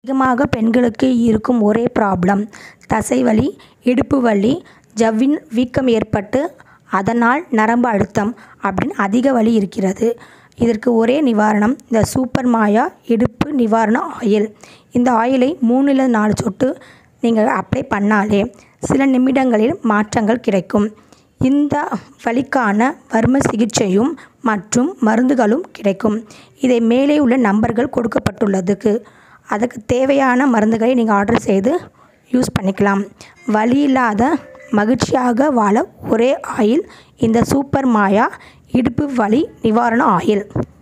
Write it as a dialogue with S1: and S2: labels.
S1: அதிகமாக பெண்களுக்கு இருக்கும் ஒரே ப்ராப்ளம் தசைவலி இடுப்பு வலி ஜவ்வின் வீக்கம் ஏற்பட்டு அதனால் நரம்பு அழுத்தம் அப்படின்னு அதிக வலி இருக்கிறது இதற்கு ஒரே நிவாரணம் இந்த சூப்பர் மாயா இடுப்பு நிவாரண ஆயில் இந்த ஆயிலை மூணுல நாலு சொட்டு நீங்கள் அப்ளை பண்ணாலே சில நிமிடங்களில் மாற்றங்கள் கிடைக்கும் இந்த வலிக்கான வர்ம சிகிச்சையும் மற்றும் மருந்துகளும் கிடைக்கும் இதை மேலே உள்ள நம்பர்கள் கொடுக்கப்பட்டுள்ளதுக்கு அதுக்கு தேவையான மருந்துகளை நீங்கள் ஆர்டர் செய்து யூஸ் பண்ணிக்கலாம் வலி இல்லாத மகிழ்ச்சியாக வாழ ஒரே ஆயில் இந்த சூப்பர் மாயா இடுப்பு வலி நிவாரண ஆயில்